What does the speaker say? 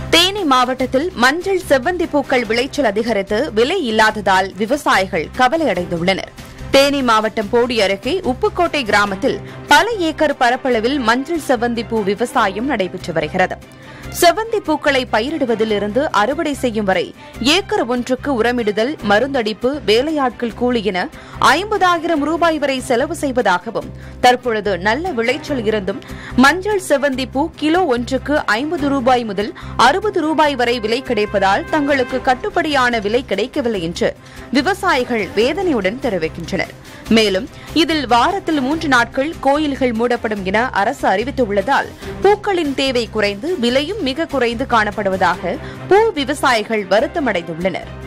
தேனி மாவட்டத்தில் மஞ்சள் செவ்வந்தி பூக்கள் விளைச்சல் அதிகரித்து விலை இல்லாததால் விவசாயிகள் கவலையடைந்துள்ளனர் தேனி மாவட்டம் போடி அருகே உப்புக்கோட்டை கிராமத்தில் பல ஏக்கர் பரப்பளவில் மஞ்சள் செவ்வந்தி பூ விவசாயம் நடைபெற்று வருகிறது செவ்வந்தி பூக்களை பயிரிடுவதில் இருந்து அறுவடை செய்யும் வரை ஏக்கர் ஒன்றுக்கு உரமிடுதல் மருந்தடிப்பு வேலையாட்கள் கூலி என ஐம்பதாயிரம் ரூபாய் வரை செலவு செய்வதாகவும் தற்பொழுது நல்ல விளைச்சல் இருந்தும் மஞ்சள் செவ்வந்தி பூ கிலோ ஒன்றுக்கு ஐம்பது ரூபாய் முதல் அறுபது ரூபாய் வரை விலை கிடைப்பதால் தங்களுக்கு கட்டுப்படியான விலை கிடைக்கவில்லை என்று விவசாயிகள் வேதனையுடன் தெரிவிக்கின்றனர் மேலும் இதில் வாரத்தில் மூன்று நாட்கள் கோயில்கள் மூடப்படும் என அரசு அறிவித்துள்ளதால் பூக்களின் தேவை குறைந்து விலையும் மிக குறைந்து காணப்படுவதாக பூ விவசாயிகள் வருத்தமடைந்துள்ளனர்